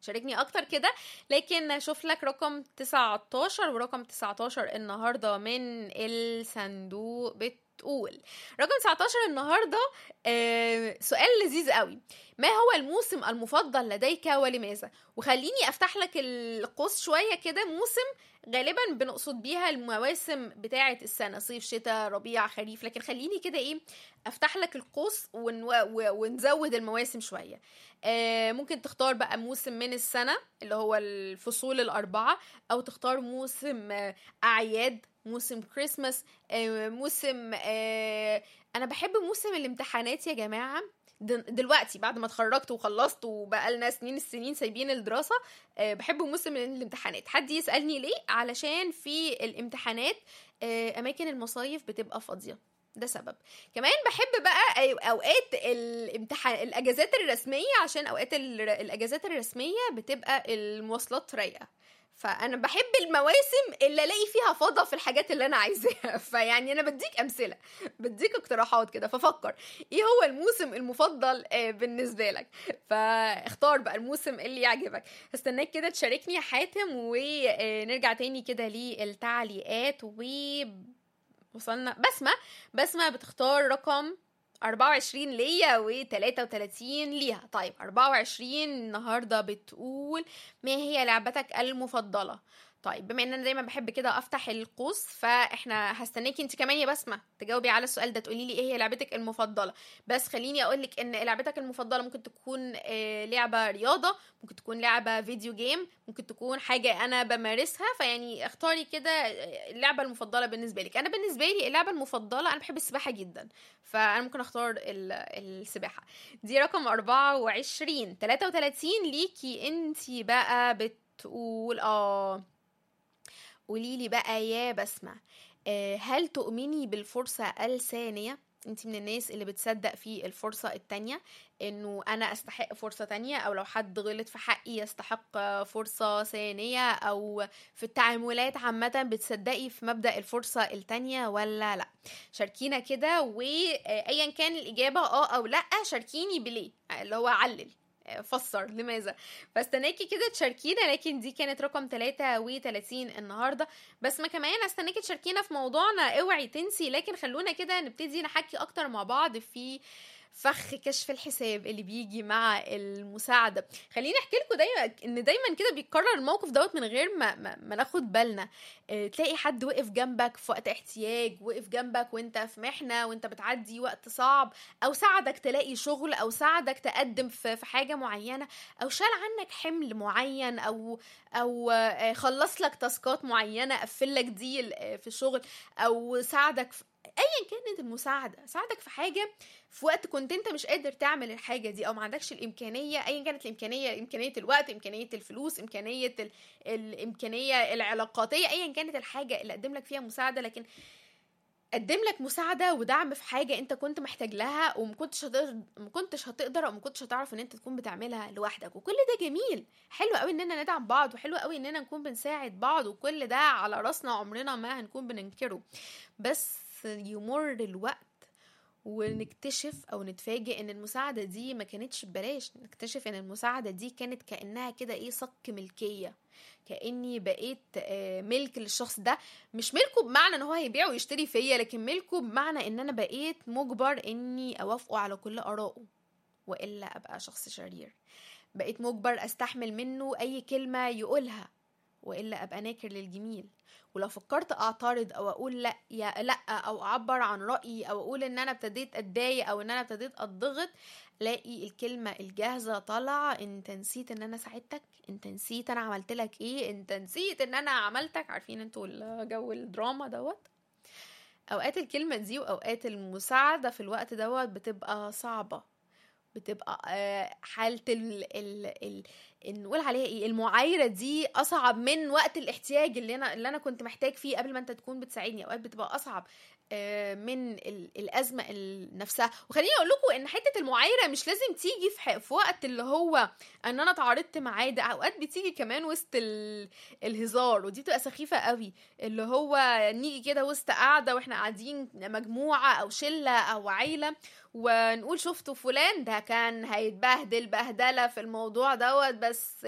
تشاركني اكتر كده لكن اشوف لك رقم 19 ورقم 19 النهارده من الصندوق بتقول رقم 19 النهارده آه سؤال لذيذ قوي ما هو الموسم المفضل لديك ولماذا وخليني افتح لك القوس شويه كده موسم غالبا بنقصد بيها المواسم بتاعه السنه صيف شتاء ربيع خريف لكن خليني كده ايه افتح لك القوس ونو... ونزود المواسم شويه آه ممكن تختار بقى موسم من السنه اللي هو الفصول الاربعه او تختار موسم آه اعياد موسم كريسماس آه موسم آه انا بحب موسم الامتحانات يا جماعه دلوقتي بعد ما اتخرجت وخلصت وبقى لنا سنين السنين سايبين الدراسه أه بحب موسم الامتحانات حد يسالني ليه علشان في الامتحانات أه اماكن المصايف بتبقى فاضيه ده سبب كمان بحب بقى اوقات الامتحان الاجازات الرسميه عشان اوقات الاجازات الرسميه بتبقى المواصلات رايقه فانا بحب المواسم اللي الاقي فيها فضا في الحاجات اللي انا عايزاها فيعني انا بديك امثله بديك اقتراحات كده ففكر ايه هو الموسم المفضل بالنسبه لك فاختار بقى الموسم اللي يعجبك هستناك كده تشاركني يا حاتم ونرجع تاني كده للتعليقات و وصلنا بسمة بسمة بتختار رقم 24 ليا و 33 ليها طيب 24 النهارده بتقول ما هي لعبتك المفضله طيب بما ان انا دايما بحب كده افتح القوس فاحنا هستناكي انت كمان يا بسمه تجاوبي على السؤال ده تقولي لي ايه هي لعبتك المفضله بس خليني اقول لك ان لعبتك المفضله ممكن تكون لعبه رياضه ممكن تكون لعبه فيديو جيم ممكن تكون حاجه انا بمارسها فيعني اختاري كده اللعبه المفضله بالنسبه لك انا بالنسبه لي اللعبه المفضله انا بحب السباحه جدا فانا ممكن اختار السباحه دي رقم 24 33 ليكي انت بقى بتقول اه قولي لي بقى يا بسمة هل تؤمني بالفرصة الثانية انت من الناس اللي بتصدق في الفرصة التانية انه انا استحق فرصة تانية او لو حد غلط في حقي يستحق فرصة ثانية او في التعاملات عامة بتصدقي في مبدأ الفرصة التانية ولا لا شاركينا كده وايا كان الاجابة اه او لا شاركيني بليه اللي هو علل فسر لماذا فاستناكي كده تشاركينا لكن دي كانت رقم 33 النهارده بس ما كمان استناكي تشاركينا في موضوعنا اوعي تنسي لكن خلونا كده نبتدي نحكي اكتر مع بعض في فخ كشف الحساب اللي بيجي مع المساعدة خليني احكي لكم دايما ان دايما كده بيتكرر الموقف دوت من غير ما, ما, ما ناخد بالنا اه تلاقي حد وقف جنبك في وقت احتياج وقف جنبك وانت في محنة وانت بتعدي وقت صعب او ساعدك تلاقي شغل او ساعدك تقدم في, في حاجة معينة او شال عنك حمل معين او او اه خلص لك تاسكات معينة قفل لك ديل اه في شغل او ساعدك في ايا كانت المساعده ساعدك في حاجه في وقت كنت انت مش قادر تعمل الحاجه دي او ما عندكش الامكانيه ايا كانت الامكانيه امكانيه الوقت امكانيه الفلوس امكانيه ال... الامكانيه العلاقاتيه ايا كانت الحاجه اللي قدم لك فيها مساعده لكن قدم لك مساعده ودعم في حاجه انت كنت محتاج لها وما كنتش هتقدر ما كنتش هتقدر او ما كنتش هتعرف ان انت تكون بتعملها لوحدك وكل ده جميل حلو قوي اننا ندعم بعض وحلو قوي اننا نكون بنساعد بعض وكل ده على راسنا عمرنا ما هنكون بننكره بس يمر الوقت ونكتشف او نتفاجئ ان المساعده دي ما كانتش ببلاش نكتشف ان المساعده دي كانت كانها كده ايه صك ملكيه كاني بقيت ملك للشخص ده مش ملكه بمعنى ان هو هيبيع ويشتري فيا لكن ملكه بمعنى ان انا بقيت مجبر اني اوافقه على كل ارائه والا ابقى شخص شرير بقيت مجبر استحمل منه اي كلمه يقولها والا ابقى ناكر للجميل ولو فكرت اعترض او اقول لا يا لا او اعبر عن رايي او اقول ان انا ابتديت اتضايق او ان انا ابتديت اضغط لاقي الكلمه الجاهزه طالعه انت نسيت ان انا ساعدتك انت نسيت انا عملت لك ايه انت نسيت ان انا عملتك عارفين انتوا جو الدراما دوت اوقات الكلمه دي واوقات المساعده في الوقت دوت بتبقى صعبه بتبقى حاله ال ال ال نقول عليها ايه المعايره دي اصعب من وقت الاحتياج اللي انا اللي انا كنت محتاج فيه قبل ما انت تكون بتساعدني اوقات بتبقى اصعب من الازمه نفسها وخليني اقول لكم ان حته المعايره مش لازم تيجي في, في وقت اللي هو ان انا اتعارضت معاه ده اوقات بتيجي كمان وسط الهزار ودي بتبقى سخيفه قوي اللي هو نيجي كده وسط قاعده واحنا قاعدين مجموعه او شله او عيله ونقول شفتوا فلان ده كان هيتبهدل بهدله في الموضوع دوت بس